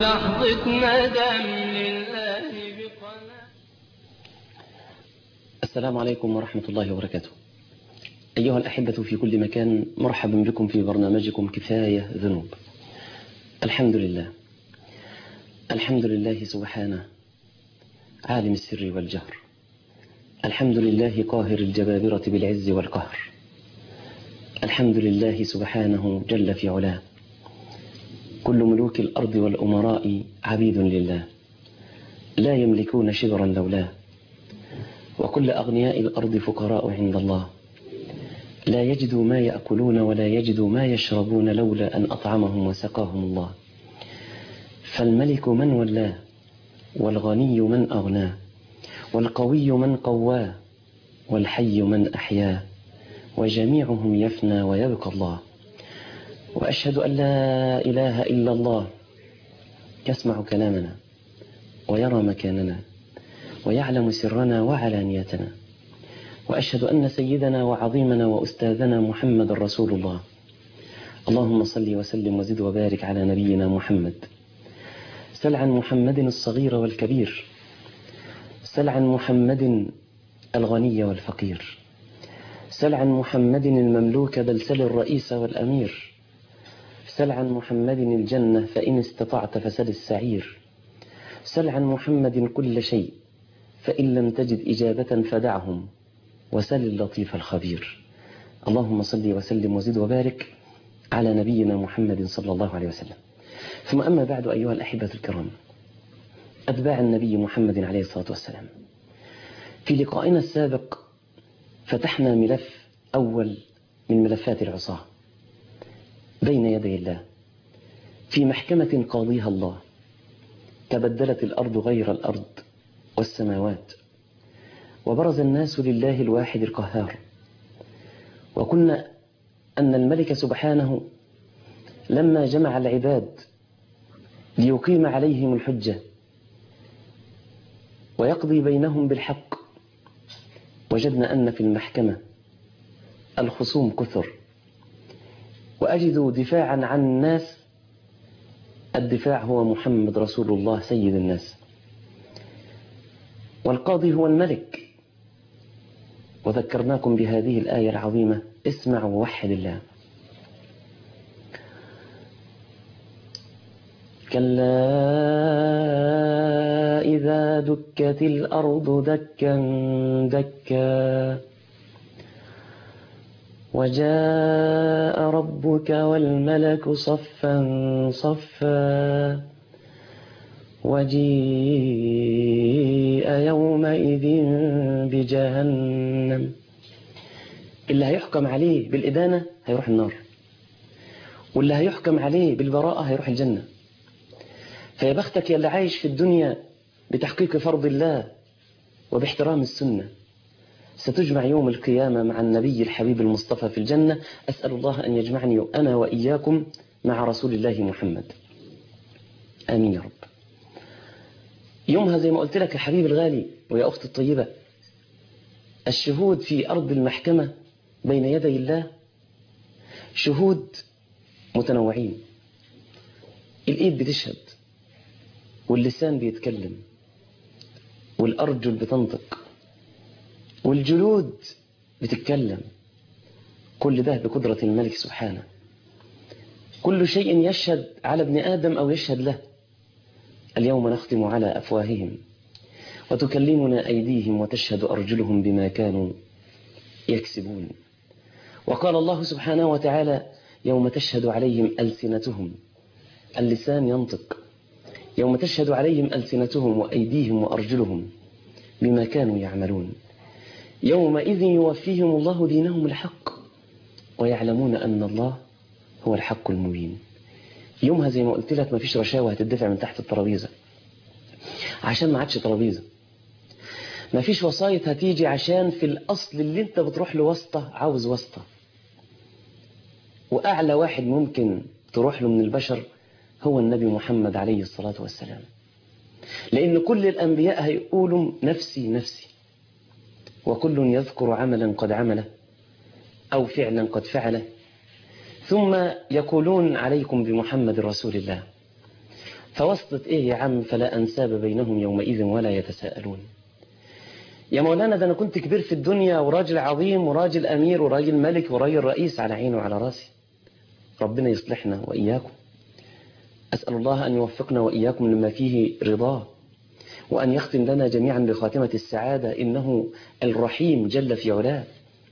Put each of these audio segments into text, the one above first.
لحظة ندم لله بقناة السلام عليكم ورحمة الله وبركاته أيها الأحبة في كل مكان مرحبا بكم في برنامجكم كفاية ذنوب الحمد لله الحمد لله سبحانه عالم السر والجهر الحمد لله قاهر الجبابرة بالعز والقهر الحمد لله سبحانه جل في علاه كل ملوك الأرض والأمراء عبيد لله لا يملكون شبرا لولاه وكل أغنياء الأرض فقراء عند الله لا يجدوا ما يأكلون ولا يجدوا ما يشربون لولا أن أطعمهم وسقاهم الله فالملك من ولاه والغني من أغناه والقوي من قواه والحي من أحياه وجميعهم يفنى ويبقى الله وأشهد أن لا إله إلا الله يسمع كلامنا ويرى مكاننا ويعلم سرنا وعلانيتنا وأشهد أن سيدنا وعظيمنا وأستاذنا محمد رسول الله اللهم صل وسلم وزد وبارك على نبينا محمد سل عن محمد الصغير والكبير سل عن محمد الغني والفقير سل عن محمد المملوك بل سل الرئيس والأمير سل عن محمد الجنة فإن استطعت فسل السعير سل عن محمد كل شيء فإن لم تجد إجابة فدعهم وسل اللطيف الخبير اللهم صل وسلم وزد وبارك على نبينا محمد صلى الله عليه وسلم ثم أما بعد أيها الأحبة الكرام أتباع النبي محمد عليه الصلاة والسلام في لقائنا السابق فتحنا ملف أول من ملفات العصاة بين يدي الله في محكمة قاضيها الله تبدلت الأرض غير الأرض والسماوات وبرز الناس لله الواحد القهار وكنا أن الملك سبحانه لما جمع العباد ليقيم عليهم الحجة ويقضي بينهم بالحق وجدنا أن في المحكمة الخصوم كثر وأجدوا دفاعا عن الناس الدفاع هو محمد رسول الله سيد الناس والقاضي هو الملك وذكرناكم بهذه الآية العظيمة اسمع ووحد الله كلا إذا دكت الأرض دكا دكا وجاء ربك والملك صفا صفا وجيء يومئذ بجهنم اللي هيحكم عليه بالإدانة هيروح النار واللي هيحكم عليه بالبراءة هيروح الجنة فيا بختك يا اللي عايش في الدنيا بتحقيق فرض الله وباحترام السنة ستجمع يوم القيامة مع النبي الحبيب المصطفى في الجنة أسأل الله أن يجمعني أنا وإياكم مع رسول الله محمد آمين يا رب يومها زي ما قلت لك يا حبيبي الغالي ويا أختي الطيبة الشهود في أرض المحكمة بين يدي الله شهود متنوعين الإيد بتشهد واللسان بيتكلم والأرجل بتنطق والجلود بتتكلم كل ده بقدرة الملك سبحانه كل شيء يشهد على ابن آدم أو يشهد له اليوم نختم على أفواههم وتكلمنا أيديهم وتشهد أرجلهم بما كانوا يكسبون وقال الله سبحانه وتعالى يوم تشهد عليهم ألسنتهم اللسان ينطق يوم تشهد عليهم ألسنتهم وأيديهم وأرجلهم بما كانوا يعملون يومئذ يوفيهم الله دينهم الحق ويعلمون أن الله هو الحق المبين يومها زي ما قلت لك مفيش رشاوى هتدفع من تحت الترابيزة عشان ما عادش ترابيزة مفيش وسايط هتيجي عشان في الأصل اللي انت بتروح له واسطة عاوز واسطة وأعلى واحد ممكن تروح له من البشر هو النبي محمد عليه الصلاة والسلام لأن كل الأنبياء هيقولوا نفسي نفسي وكل يذكر عملا قد عمله أو فعلا قد فعله ثم يقولون عليكم بمحمد رسول الله فوسطت إيه يا عم فلا أنساب بينهم يومئذ ولا يتساءلون يا مولانا ده أنا كنت كبير في الدنيا وراجل عظيم وراجل أمير وراجل ملك وراجل رئيس على عيني وعلى راسي ربنا يصلحنا وإياكم أسأل الله أن يوفقنا وإياكم لما فيه رضاه وأن يختم لنا جميعا بخاتمة السعادة إنه الرحيم جل في علاه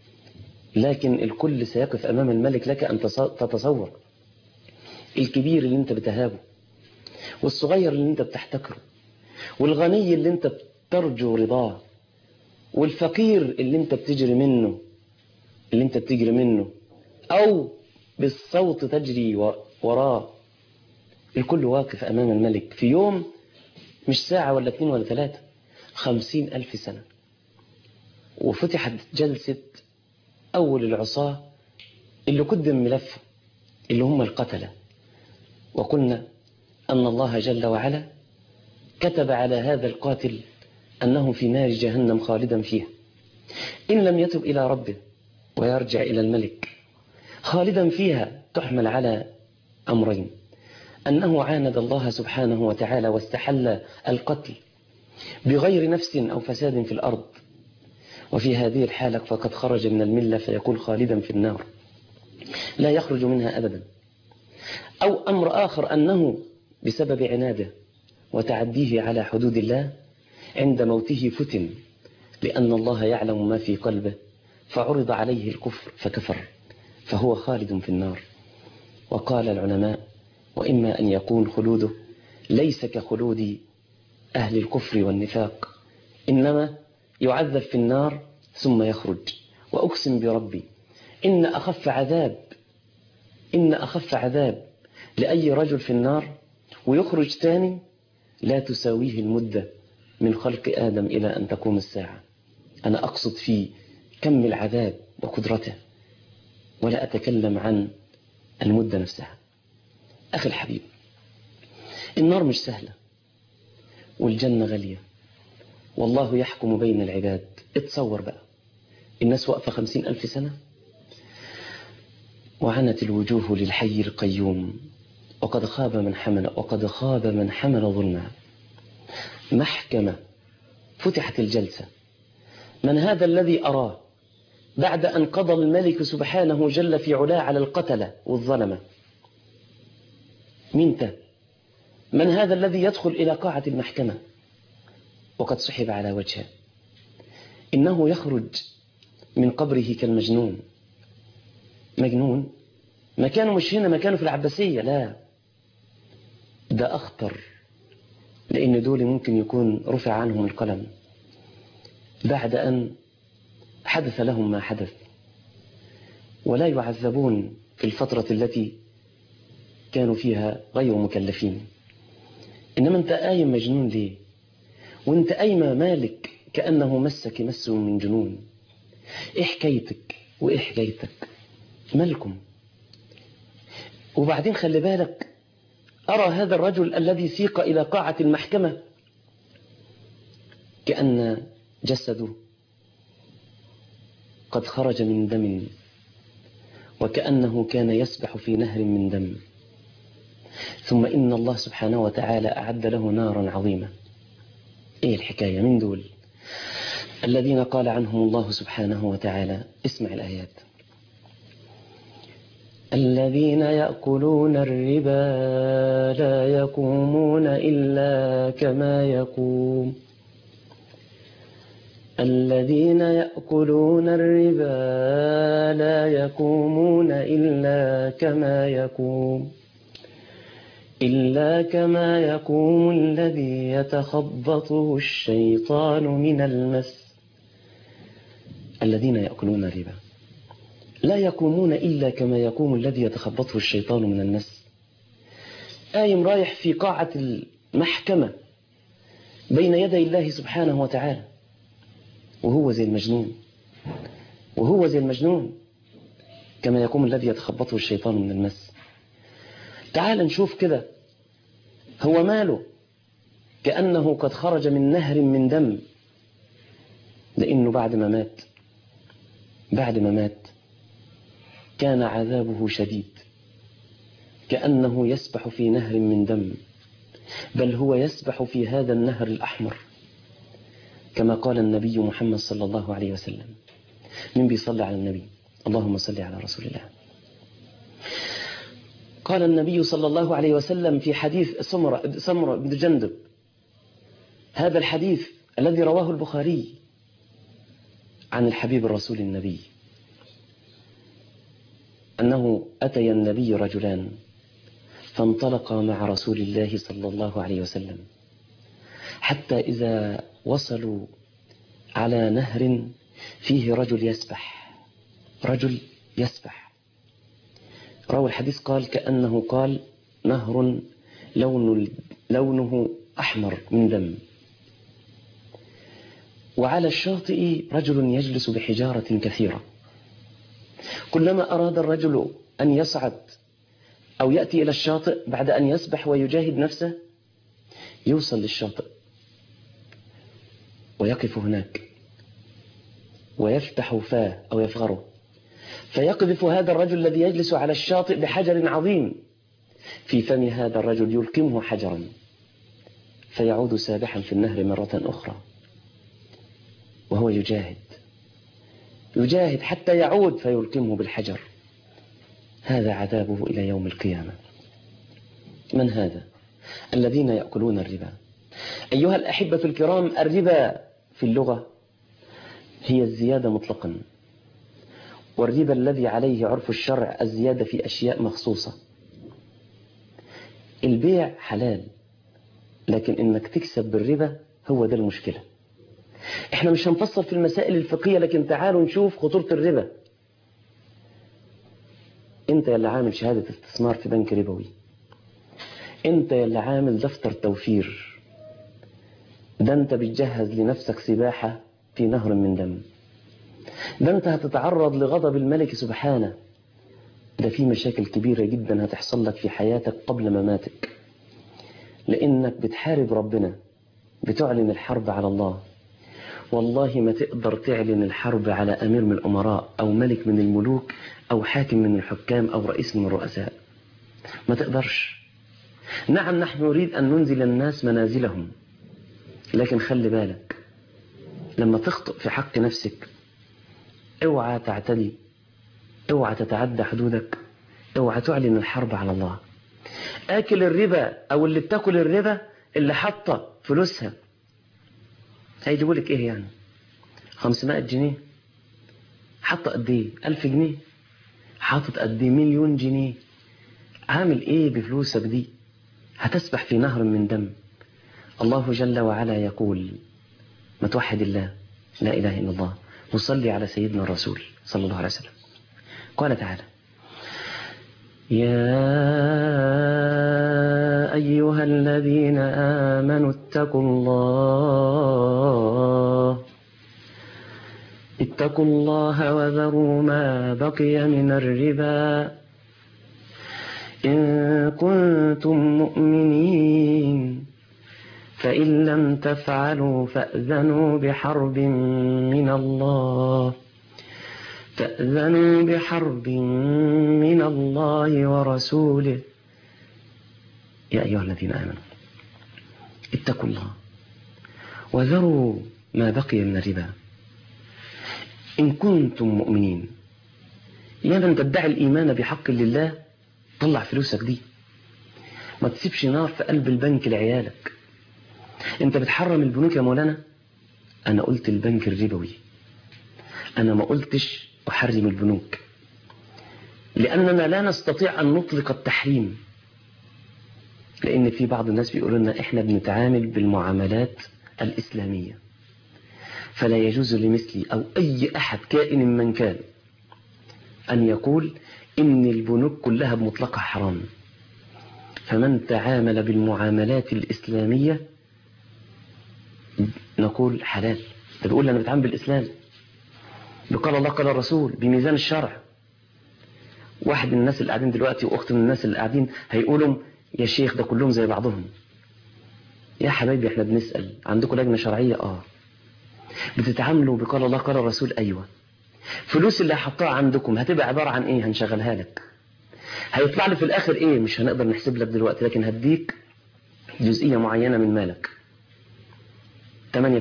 لكن الكل سيقف أمام الملك لك أن تتصور الكبير اللي انت بتهابه والصغير اللي انت بتحتكره والغني اللي انت بترجو رضاه والفقير اللي انت بتجري منه اللي انت بتجري منه او بالصوت تجري وراه الكل واقف امام الملك في يوم مش ساعة ولا اتنين ولا ثلاثة خمسين ألف سنة وفتحت جلسة أول العصاة اللي قدم ملف اللي هم القتلة وقلنا أن الله جل وعلا كتب على هذا القاتل أنه في نار جهنم خالدا فيها إن لم يتب إلى ربه ويرجع إلى الملك خالدا فيها تحمل على أمرين أنه عاند الله سبحانه وتعالى واستحل القتل بغير نفس أو فساد في الأرض وفي هذه الحالة فقد خرج من الملة فيكون خالدا في النار لا يخرج منها أبدا أو أمر آخر أنه بسبب عناده وتعديه على حدود الله عند موته فتن لأن الله يعلم ما في قلبه فعرض عليه الكفر فكفر فهو خالد في النار وقال العلماء وإما أن يكون خلوده ليس كخلود أهل الكفر والنفاق إنما يعذب في النار ثم يخرج وأقسم بربي إن أخف عذاب إن أخف عذاب لأي رجل في النار ويخرج تاني لا تساويه المدة من خلق آدم إلى أن تقوم الساعة أنا أقصد في كم العذاب وقدرته ولا أتكلم عن المدة نفسها أخي الحبيب النار مش سهلة والجنة غالية والله يحكم بين العباد اتصور بقى الناس واقفة خمسين ألف سنة وعنت الوجوه للحي القيوم وقد خاب من حمل وقد خاب من حمل ظلما محكمة فتحت الجلسة من هذا الذي أراه بعد أن قضى الملك سبحانه جل في علاه على القتلة والظلمة منت من هذا الذي يدخل إلى قاعة المحكمة وقد سحب على وجهه إنه يخرج من قبره كالمجنون مجنون مكانه مش هنا مكانه في العباسية لا ده أخطر لأن دول ممكن يكون رفع عنهم القلم بعد أن حدث لهم ما حدث ولا يعذبون في الفترة التي كانوا فيها غير مكلفين إنما أنت قايم مجنون ليه وانت قايمة مالك كأنه مسك مس من جنون إيه حكايتك وإيه حكايتك مالكم وبعدين خلي بالك أرى هذا الرجل الذي سيق إلى قاعة المحكمة كأن جسده قد خرج من دم وكأنه كان يسبح في نهر من دم ثم إن الله سبحانه وتعالى أعد له نارا عظيمة إيه الحكاية من دول الذين قال عنهم الله سبحانه وتعالى اسمع الآيات الذين يأكلون الربا لا يقومون إلا كما يقوم الذين يأكلون الربا لا يقومون إلا كما يقوم إلا كما يقوم الذي يتخبطه الشيطان من المس الذين يأكلون الربا لا يقومون إلا كما يقوم الذي يتخبطه الشيطان من المس قايم رايح في قاعة المحكمة بين يدي الله سبحانه وتعالى وهو زي المجنون وهو زي المجنون كما يقوم الذي يتخبطه الشيطان من المس تعال نشوف كده هو ماله كأنه قد خرج من نهر من دم لأنه بعد ما مات بعد ما مات كان عذابه شديد كأنه يسبح في نهر من دم بل هو يسبح في هذا النهر الأحمر كما قال النبي محمد صلى الله عليه وسلم من بيصلي على النبي اللهم صل على رسول الله قال النبي صلى الله عليه وسلم في حديث سمرة, سمرة بن جندب هذا الحديث الذي رواه البخاري عن الحبيب الرسول النبي أنه أتي النبي رجلان فانطلقا مع رسول الله صلى الله عليه وسلم حتى إذا وصلوا على نهر فيه رجل يسبح رجل يسبح روى الحديث قال كأنه قال نهر لون لونه أحمر من دم وعلى الشاطئ رجل يجلس بحجارة كثيرة كلما أراد الرجل أن يصعد أو يأتي إلى الشاطئ بعد أن يسبح ويجاهد نفسه يوصل للشاطئ ويقف هناك ويفتح فاه أو يفغره فيقذف هذا الرجل الذي يجلس على الشاطئ بحجر عظيم في فم هذا الرجل يلقمه حجرا فيعود سابحا في النهر مرة أخرى وهو يجاهد يجاهد حتى يعود فيلقمه بالحجر هذا عذابه إلى يوم القيامة من هذا الذين يأكلون الربا أيها الأحبة الكرام الربا في اللغة هي الزيادة مطلقا والربا الذي عليه عرف الشرع الزيادة في أشياء مخصوصة البيع حلال لكن إنك تكسب بالربا هو ده المشكلة احنا مش هنفصل في المسائل الفقهية لكن تعالوا نشوف خطورة الربا انت يلي عامل شهادة استثمار في بنك ربوي انت يلي عامل دفتر توفير ده انت بتجهز لنفسك سباحة في نهر من دم ده انت هتتعرض لغضب الملك سبحانه ده في مشاكل كبيرة جدا هتحصل لك في حياتك قبل مماتك لانك بتحارب ربنا بتعلن الحرب على الله والله ما تقدر تعلن الحرب على أمير من الأمراء أو ملك من الملوك أو حاكم من الحكام أو رئيس من الرؤساء ما تقدرش نعم نحن نريد أن ننزل الناس منازلهم لكن خلي بالك لما تخطئ في حق نفسك اوعى تعتدي اوعى تتعدى حدودك اوعى تعلن الحرب على الله آكل الربا أو اللي بتاكل الربا اللي حاطه فلوسها هيجيبوا لك ايه يعني 500 جنيه حاطه قد ايه 1000 جنيه حاطط قد ايه مليون جنيه عامل ايه بفلوسك دي هتسبح في نهر من دم الله جل وعلا يقول ما توحد الله لا اله الا الله وصلي على سيدنا الرسول صلى الله عليه وسلم قال تعالى يا أيها الذين آمنوا اتقوا الله اتقوا الله وذروا ما بقي من الربا إن كنتم مؤمنين فإن لم تفعلوا فأذنوا بحرب من الله فأذنوا بحرب من الله ورسوله يا أيها الذين آمنوا اتقوا الله وذروا ما بقي من الربا إن كنتم مؤمنين يا من تدعي الإيمان بحق لله طلع فلوسك دي ما تسيبش نار في قلب البنك لعيالك انت بتحرم البنوك يا مولانا انا قلت البنك الربوي انا ما قلتش احرم البنوك لاننا لا نستطيع ان نطلق التحريم لان في بعض الناس بيقولوا لنا احنا بنتعامل بالمعاملات الاسلاميه فلا يجوز لمثلي او اي احد كائن من كان ان يقول ان البنوك كلها بمطلقها حرام فمن تعامل بالمعاملات الاسلاميه نقول حلال ده بيقول انا بتعامل بالاسلام بقال الله قال الرسول بميزان الشرع واحد من الناس اللي قاعدين دلوقتي واخت من الناس اللي قاعدين هيقولوا يا شيخ ده كلهم زي بعضهم يا حبايبي احنا بنسأل عندكم لجنة شرعية اه بتتعاملوا بقال الله قال الرسول ايوه فلوس اللي هحطها عندكم هتبقى عبارة عن ايه هنشغلها لك هيطلع لي في الاخر ايه مش هنقدر نحسب لك دلوقتي لكن هديك جزئية معينة من مالك 8% 9% 10%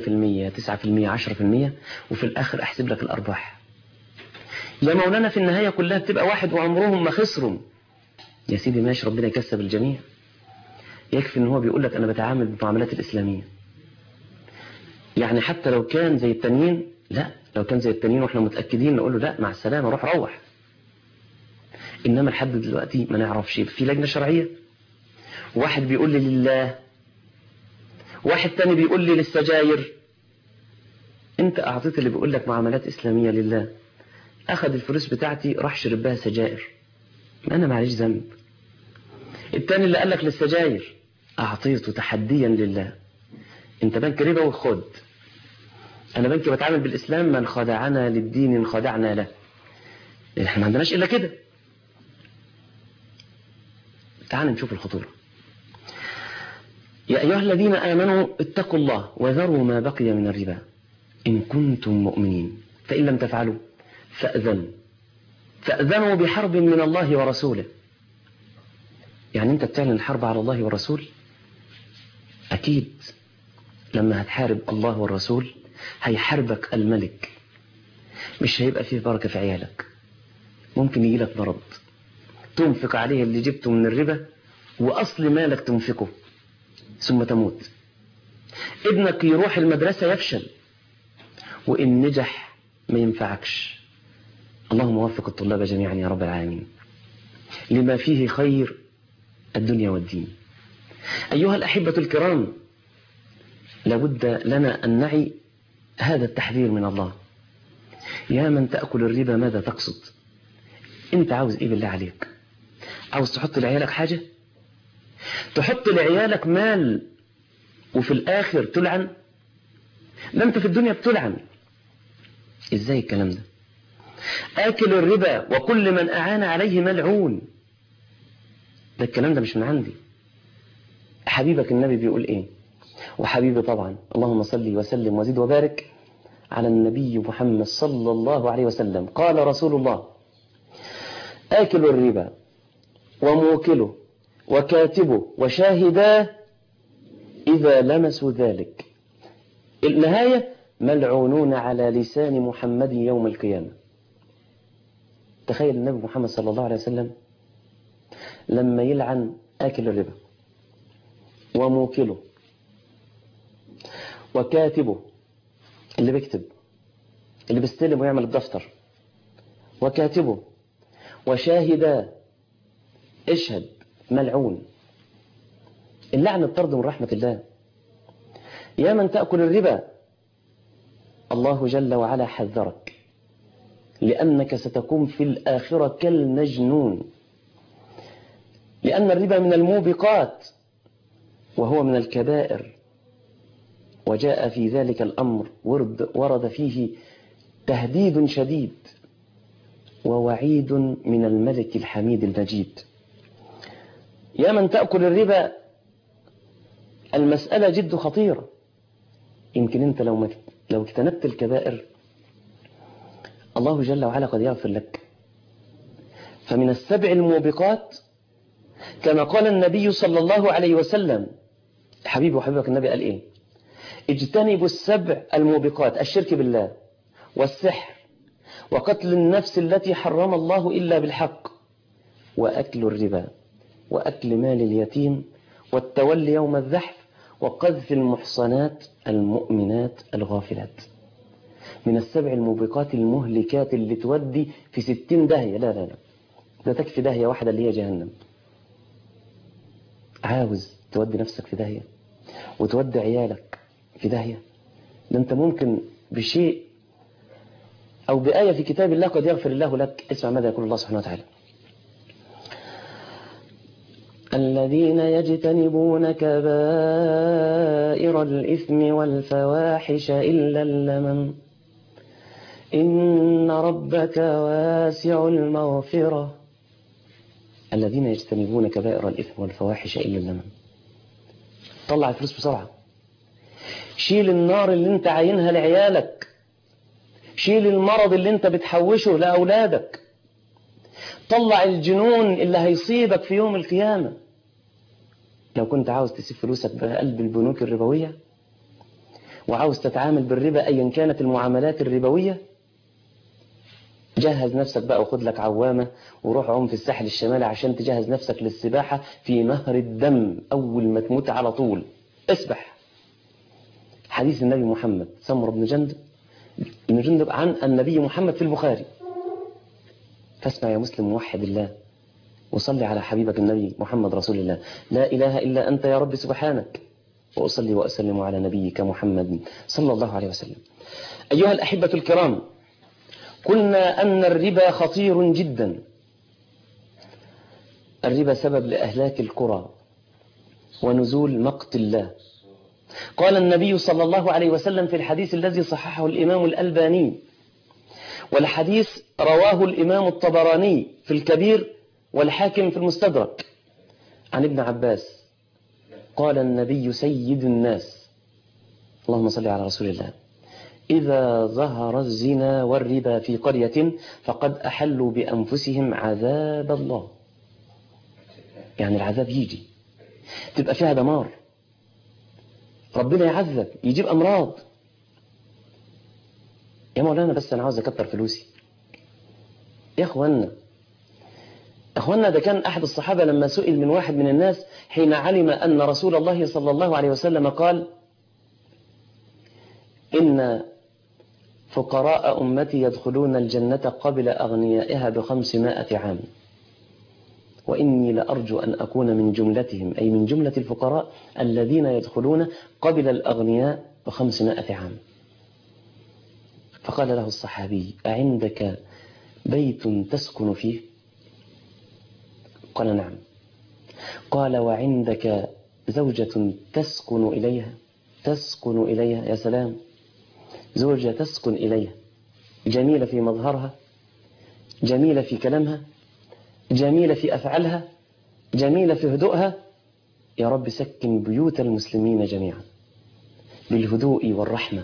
وفي الآخر أحسب لك الأرباح يا مولانا في النهاية كلها بتبقى واحد وعمرهم ما خسروا يا سيدي ماشي ربنا يكسب الجميع يكفي ان هو بيقول لك انا بتعامل بالمعاملات الاسلاميه يعني حتى لو كان زي التانيين لا لو كان زي التانيين واحنا متاكدين نقول له لا مع السلامه روح روح انما لحد دلوقتي ما نعرفش في لجنه شرعيه واحد بيقول لي لله واحد تاني بيقول لي للسجاير انت اعطيت اللي بيقول لك معاملات اسلاميه لله اخذ الفلوس بتاعتي راح شرب بها سجائر ما انا معليش ذنب التاني اللي قال لك للسجاير اعطيته تحديا لله انت بنك ربا وخد انا بنك بتعامل بالاسلام من خدعنا للدين خدعنا له احنا ما عندناش الا كده تعال نشوف الخطوره يا ايها الذين امنوا اتقوا الله وذروا ما بقي من الربا ان كنتم مؤمنين فان لم تفعلوا فاذنوا فاذنوا بحرب من الله ورسوله يعني انت بتعلن الحرب على الله والرسول اكيد لما هتحارب الله والرسول هيحاربك الملك مش هيبقى فيه بركة في عيالك ممكن يجي لك مرض تنفق عليه اللي جبته من الربا وأصل مالك تنفقه ثم تموت ابنك يروح المدرسة يفشل وإن نجح ما ينفعكش اللهم وفق الطلاب جميعا يا رب العالمين لما فيه خير الدنيا والدين أيها الأحبة الكرام لابد لنا أن نعي هذا التحذير من الله يا من تأكل الربا ماذا تقصد انت عاوز ايه بالله عليك عاوز تحط لعيالك حاجة تحط لعيالك مال وفي الآخر تلعن ده انت في الدنيا بتلعن ازاي الكلام ده آكل الربا وكل من أعان عليه ملعون ده الكلام ده مش من عندي حبيبك النبي بيقول ايه وحبيبي طبعا اللهم صل وسلم وزد وبارك على النبي محمد صلى الله عليه وسلم قال رسول الله آكل الربا وموكله وكاتبه وشاهداه إذا لمسوا ذلك النهاية ملعونون على لسان محمد يوم القيامة تخيل النبي محمد صلى الله عليه وسلم لما يلعن آكل الربا وموكله وكاتبه اللي بيكتب اللي بيستلم ويعمل الدفتر وكاتبه وشاهدا اشهد ملعون اللعن الطرد من رحمة الله يا من تأكل الربا الله جل وعلا حذرك لأنك ستكون في الآخرة كالمجنون لأن الربا من الموبقات وهو من الكبائر وجاء في ذلك الأمر ورد, ورد فيه تهديد شديد ووعيد من الملك الحميد المجيد يا من تأكل الربا المسألة جد خطيرة يمكن أنت لو ما لو اجتنبت الكبائر الله جل وعلا قد يغفر لك فمن السبع الموبقات كما قال النبي صلى الله عليه وسلم حبيبي وحبيبك النبي قال ايه اجتنبوا السبع الموبقات الشرك بالله والسحر وقتل النفس التي حرم الله إلا بالحق وأكل الربا وأكل مال اليتيم والتولي يوم الزحف وقذف المحصنات المؤمنات الغافلات من السبع الموبقات المهلكات اللي تودي في ستين داهية لا لا لا ده تكفي داهية واحدة اللي هي جهنم عاوز تودي نفسك في داهية وتودي عيالك في داهية ده انت ممكن بشيء أو بآية في كتاب الله قد يغفر الله لك اسمع ماذا يقول الله سبحانه وتعالى الذين يجتنبون كبائر الإثم والفواحش إلا اللمم إن ربك واسع المغفرة الذين يجتنبون كبائر الإثم والفواحش إلا اللمم طلع الفلوس بسرعة شيل النار اللي انت عاينها لعيالك شيل المرض اللي انت بتحوشه لأولادك طلع الجنون اللي هيصيبك في يوم القيامة لو كنت عاوز تسيب فلوسك بقلب البنوك الربوية وعاوز تتعامل بالربا أيا كانت المعاملات الربوية جهز نفسك بقى وخد لك عوامة وروح عوم في الساحل الشمالي عشان تجهز نفسك للسباحة في نهر الدم أول ما تموت على طول اسبح حديث النبي محمد سمر بن جندب بن جندب عن النبي محمد في البخاري فاسمع يا مسلم موحد الله وصلي على حبيبك النبي محمد رسول الله لا إله إلا أنت يا رب سبحانك وأصلي وأسلم على نبيك محمد صلى الله عليه وسلم أيها الأحبة الكرام قلنا أن الربا خطير جدا الربا سبب لأهلاك القرى ونزول مقت الله قال النبي صلى الله عليه وسلم في الحديث الذي صححه الإمام الألباني والحديث رواه الإمام الطبراني في الكبير والحاكم في المستدرك عن ابن عباس قال النبي سيد الناس اللهم صل على رسول الله إذا ظهر الزنا والربا في قرية فقد أحلوا بأنفسهم عذاب الله يعني العذاب يجي تبقى فيها دمار ربنا يعذب يجيب أمراض يا مولانا بس أنا عاوز أكتر فلوسي يا أخوانا أخوانا ده كان أحد الصحابة لما سئل من واحد من الناس حين علم أن رسول الله صلى الله عليه وسلم قال إن فقراء أمتي يدخلون الجنة قبل أغنيائها بخمسمائة عام وإني لأرجو أن أكون من جملتهم أي من جملة الفقراء الذين يدخلون قبل الأغنياء بخمسمائة عام فقال له الصحابي أعندك بيت تسكن فيه قال نعم قال وعندك زوجة تسكن إليها تسكن إليها يا سلام زوجة تسكن إليها جميلة في مظهرها جميلة في كلامها جميلة في أفعالها جميلة في هدوءها يا رب سكن بيوت المسلمين جميعا بالهدوء والرحمة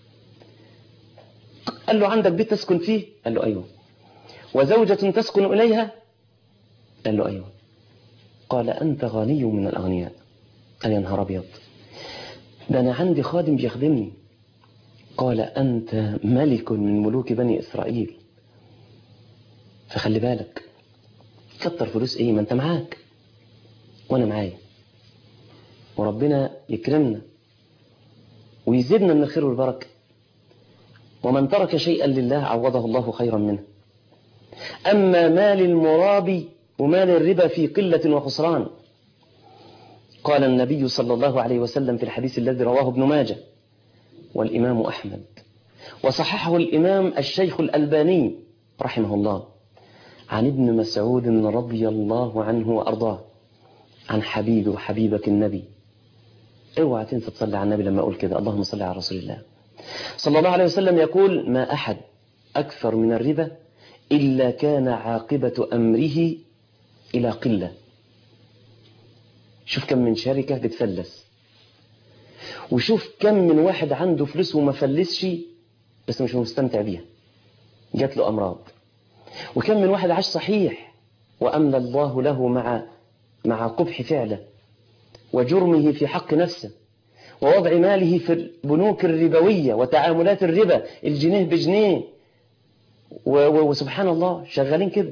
قال له عندك بيت تسكن فيه قال له أيوه وزوجة تسكن إليها قال له أيوه قال أنت غني من الأغنياء قال يا نهار أبيض ده أنا عندي خادم بيخدمني قال أنت ملك من ملوك بني إسرائيل فخلي بالك كتر فلوس إيه ما أنت معاك وأنا معايا وربنا يكرمنا ويزيدنا من الخير والبركة ومن ترك شيئا لله عوضه الله خيرا منه أما مال المرابي ومال الربا في قلة وخسران قال النبي صلى الله عليه وسلم في الحديث الذي رواه ابن ماجه والإمام أحمد وصححه الإمام الشيخ الألباني رحمه الله عن ابن مسعود رضي الله عنه وأرضاه عن حبيبي وحبيبك النبي اوعى تنسى تصلي على النبي لما أقول كده اللهم صل على رسول الله صلى الله عليه وسلم يقول ما أحد أكثر من الربا إلا كان عاقبة أمره إلى قلة شوف كم من شركة بتفلس وشوف كم من واحد عنده فلوس وما فلسش بس مش مستمتع بيها جات له أمراض وكم من واحد عاش صحيح وأملى الله له مع مع قبح فعله وجرمه في حق نفسه ووضع ماله في البنوك الربوية وتعاملات الربا الجنيه بجنيه وسبحان الله شغالين كده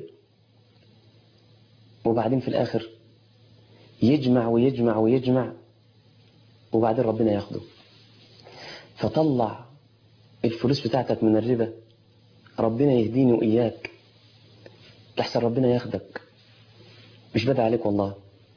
وبعدين في الآخر يجمع ويجمع ويجمع وبعدين ربنا ياخده فطلع الفلوس بتاعتك من الربا ربنا يهديني وإياك تحسن ربنا ياخدك مش بدع عليك والله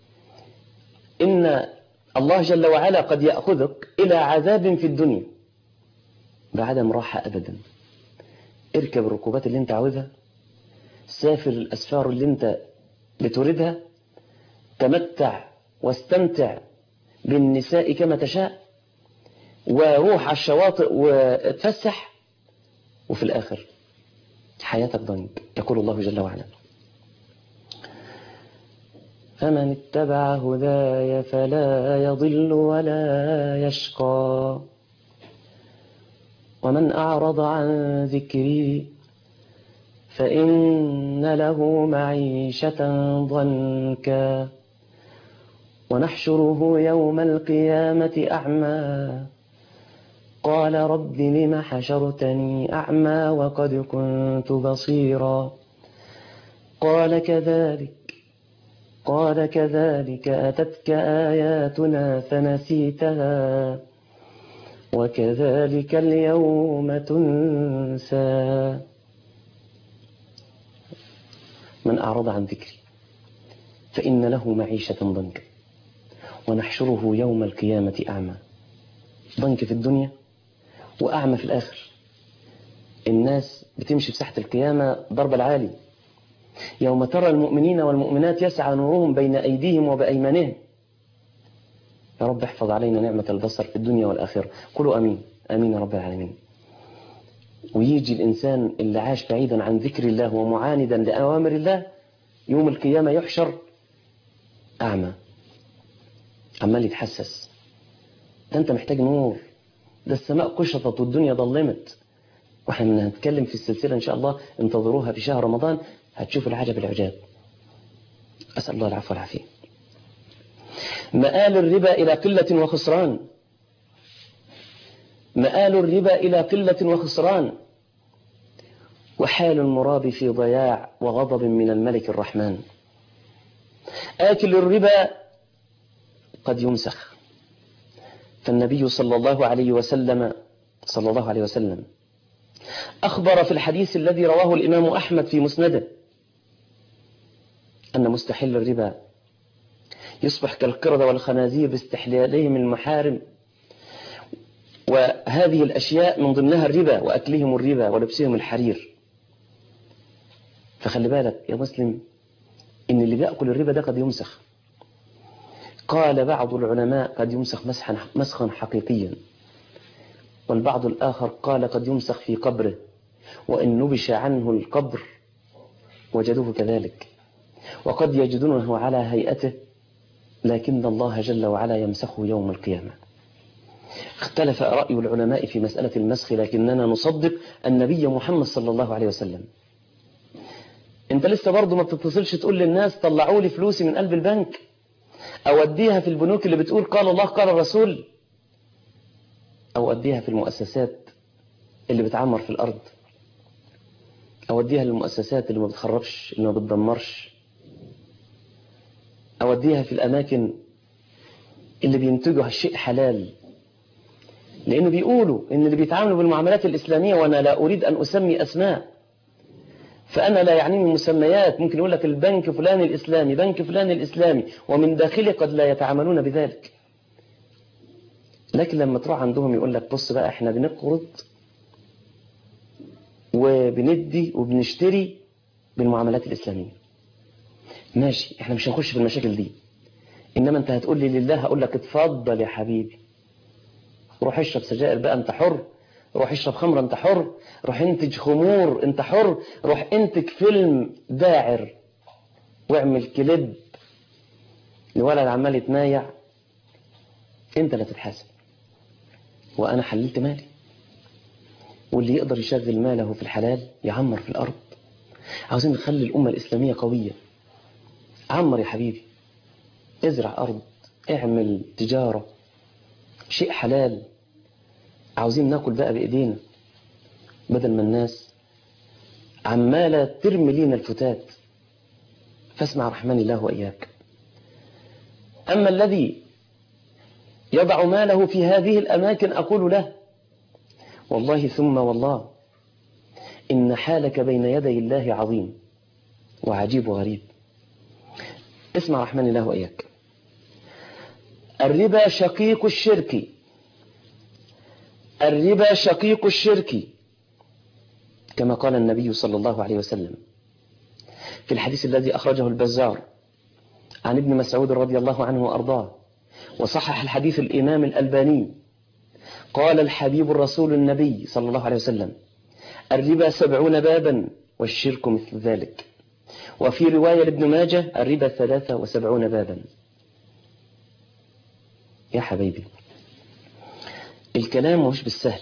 إن الله جل وعلا قد يأخذك إلى عذاب في الدنيا بعدم راحة أبدا اركب الركوبات اللي انت عاوزها سافر الأسفار اللي انت بتريدها تمتع واستمتع بالنساء كما تشاء وروح على الشواطئ واتفسح وفي الآخر حياتك ضنك يقول الله جل وعلا فمن اتبع هداي فلا يضل ولا يشقى ومن أعرض عن ذكري فإن له معيشة ضنكا ونحشره يوم القيامة أعمى قال رب لم حشرتني أعمى وقد كنت بصيرا قال كذلك قال كذلك أتتك آياتنا فنسيتها وكذلك اليوم تنسى من أعرض عن ذكري فإن له معيشة ضنكا ونحشره يوم القيامة أعمى ضنك في الدنيا وأعمى في الآخر الناس بتمشي في ساحة القيامة ضرب العالي يوم ترى المؤمنين والمؤمنات يسعى نورهم بين أيديهم وبأيمانهم يا رب احفظ علينا نعمة البصر في الدنيا والآخرة قولوا أمين أمين يا رب العالمين ويجي الإنسان اللي عاش بعيدا عن ذكر الله ومعاندا لأوامر الله يوم القيامة يحشر أعمى عمال يتحسس ده أنت محتاج نور ده السماء قشطت والدنيا ظلمت واحنا هنتكلم في السلسلة إن شاء الله انتظروها في شهر رمضان هتشوفوا العجب العجاب أسأل الله العفو والعافية مآل الربا إلى قلة وخسران مآل الربا إلى قلة وخسران وحال المراب في ضياع وغضب من الملك الرحمن آكل الربا قد يمسخ فالنبي صلى الله عليه وسلم صلى الله عليه وسلم أخبر في الحديث الذي رواه الإمام أحمد في مسنده أن مستحل الربا يصبح كالقردة والخنازير باستحلالهم المحارم وهذه الأشياء من ضمنها الربا وأكلهم الربا ولبسهم الحرير فخلي بالك يا مسلم إن اللي بيأكل الربا ده قد يمسخ قال بعض العلماء قد يمسخ مسحا مسخا حقيقيا والبعض الآخر قال قد يمسخ في قبره وإن نبش عنه القبر وجدوه كذلك وقد يجدونه على هيئته لكن الله جل وعلا يمسخه يوم القيامة اختلف رأي العلماء في مسألة المسخ لكننا نصدق النبي محمد صلى الله عليه وسلم انت لسه برضه ما بتتصلش تقول للناس طلعوا لي فلوسي من قلب البنك أوديها في البنوك اللي بتقول قال الله قال الرسول أو أوديها في المؤسسات اللي بتعمر في الأرض أوديها للمؤسسات اللي ما بتخربش اللي ما بتدمرش أوديها في الأماكن اللي بينتجوا الشيء حلال لأنه بيقولوا إن اللي بيتعاملوا بالمعاملات الإسلامية وأنا لا أريد أن أسمي أسماء فأنا لا يعنيني مسميات ممكن يقول لك البنك فلان الإسلامي بنك فلان الإسلامي ومن داخله قد لا يتعاملون بذلك لكن لما تروح عندهم يقول لك بص بقى احنا بنقرض وبندي وبنشتري بالمعاملات الإسلامية ماشي احنا مش هنخش في المشاكل دي انما انت هتقول لي لله هقول لك اتفضل يا حبيبي روح اشرب سجائر بقى انت حر روح اشرب خمر انت حر روح انتج خمور انت حر روح انتج فيلم داعر واعمل كليب الولد عمال يتمايع انت اللي تتحاسب وانا حللت مالي واللي يقدر يشغل ماله في الحلال يعمر في الارض عاوزين نخلي الامه الاسلاميه قويه عمر يا حبيبي ازرع ارض اعمل تجاره شيء حلال عاوزين ناكل بقى بايدينا بدل ما الناس عماله ترمي لينا الفتات فاسمع رحمن الله واياك اما الذي يضع ماله في هذه الاماكن اقول له والله ثم والله ان حالك بين يدي الله عظيم وعجيب وغريب اسمع رحمن الله واياك الربا شقيق الشرك الربا شقيق الشرك كما قال النبي صلى الله عليه وسلم في الحديث الذي أخرجه البزار عن ابن مسعود رضي الله عنه وأرضاه وصحح الحديث الإمام الألباني قال الحبيب الرسول النبي صلى الله عليه وسلم الربا سبعون بابا والشرك مثل ذلك وفي رواية لابن ماجه الربا ثلاثة وسبعون بابا يا حبيبي الكلام مش بالسهل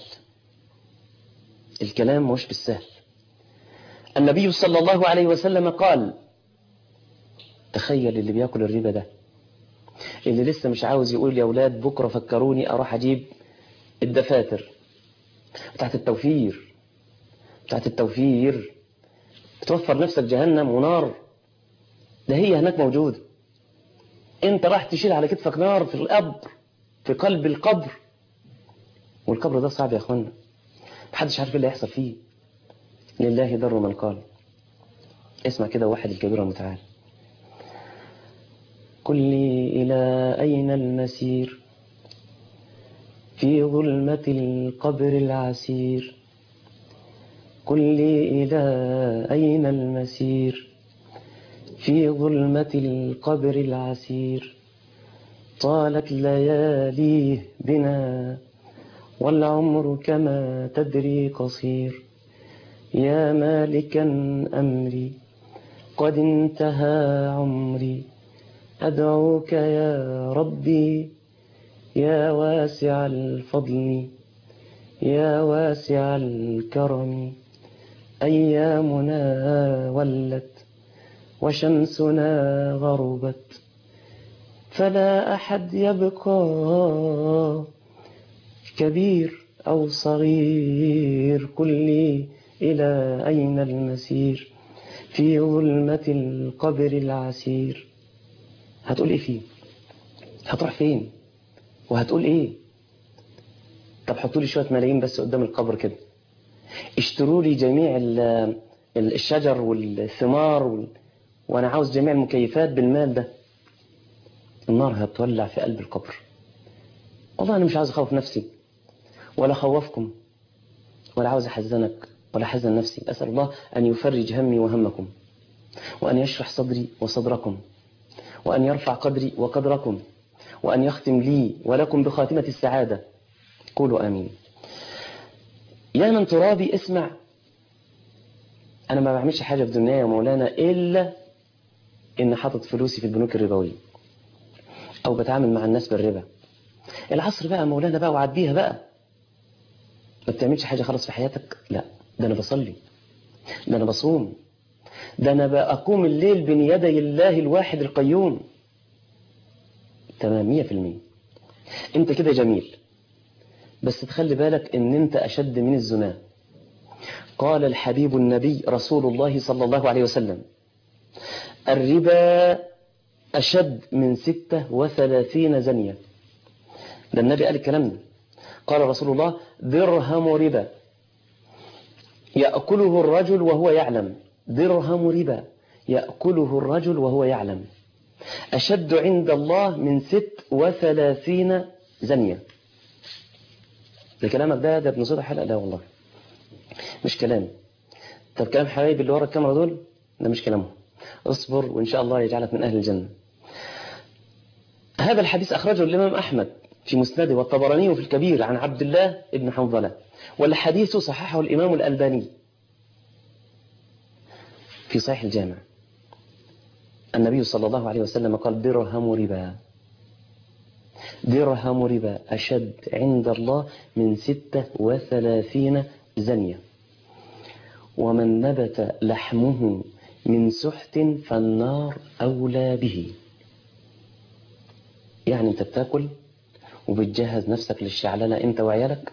الكلام مش بالسهل النبي صلى الله عليه وسلم قال تخيل اللي بياكل الربا ده اللي لسه مش عاوز يقول يا أولاد بكرة فكروني أروح أجيب الدفاتر بتاعت التوفير بتاعت التوفير بتوفر نفسك جهنم ونار ده هي هناك موجودة انت راح تشيل على كتفك نار في القبر في قلب القبر والقبر ده صعب يا اخوانا محدش عارف ايه اللي هيحصل فيه لله در من قال اسمع كده واحد الكبير المتعال قل لي إلى أين المسير في ظلمة القبر العسير قل لي إلى أين المسير في ظلمة القبر العسير طالت لياليه بنا والعمر كما تدري قصير يا مالكا أمري قد انتهى عمري أدعوك يا ربي يا واسع الفضل يا واسع الكرم أيامنا ولت وشمسنا غربت فلا أحد يبقى كبير أو صغير كل إلى أين المسير في ظلمة القبر العسير هتقول إيه فيه هتروح فين وهتقول إيه طب حطوا لي شوية ملايين بس قدام القبر كده اشتروا لي جميع الشجر والثمار وال... وانا عاوز جميع المكيفات بالمال ده النار هتولع في قلب القبر والله انا مش عاوز اخوف نفسي ولا اخوفكم ولا عاوز احزنك ولا احزن نفسي اسال الله ان يفرج همي وهمكم وان يشرح صدري وصدركم وان يرفع قدري وقدركم وان يختم لي ولكم بخاتمه السعاده قولوا امين يا من ترابي اسمع انا ما بعملش حاجه في دنيا يا مولانا الا ان حاطط فلوسي في البنوك الربويه او بتعامل مع الناس بالربا العصر بقى مولانا بقى وعديها بقى ما بتعملش حاجه خالص في حياتك لا ده انا بصلي ده انا بصوم ده انا بقوم الليل بين يدي الله الواحد القيوم تمام مية في المية انت كده جميل بس تخلي بالك ان انت اشد من الزنا قال الحبيب النبي رسول الله صلى الله عليه وسلم الربا أشد من ستة وثلاثين زنية ده النبي قال الكلام ده قال رسول الله درهم ربا يأكله الرجل وهو يعلم درهم ربا يأكله الرجل وهو يعلم أشد عند الله من ست وثلاثين زنية ده كلامك ده ده ابن صدى حلقة لا والله مش كلام طب كلام حبايبي اللي ورا الكاميرا دول ده مش كلامهم اصبر وإن شاء الله يجعلك من أهل الجنة هذا الحديث أخرجه الإمام أحمد في مسنده والطبراني في الكبير عن عبد الله بن حنظلة والحديث صححه الإمام الألباني في صحيح الجامع النبي صلى الله عليه وسلم قال درهم ربا درهم ربا أشد عند الله من ستة وثلاثين زنية ومن نبت لحمه من سحت فالنار أولى به يعني انت بتاكل وبتجهز نفسك للشعللة انت وعيالك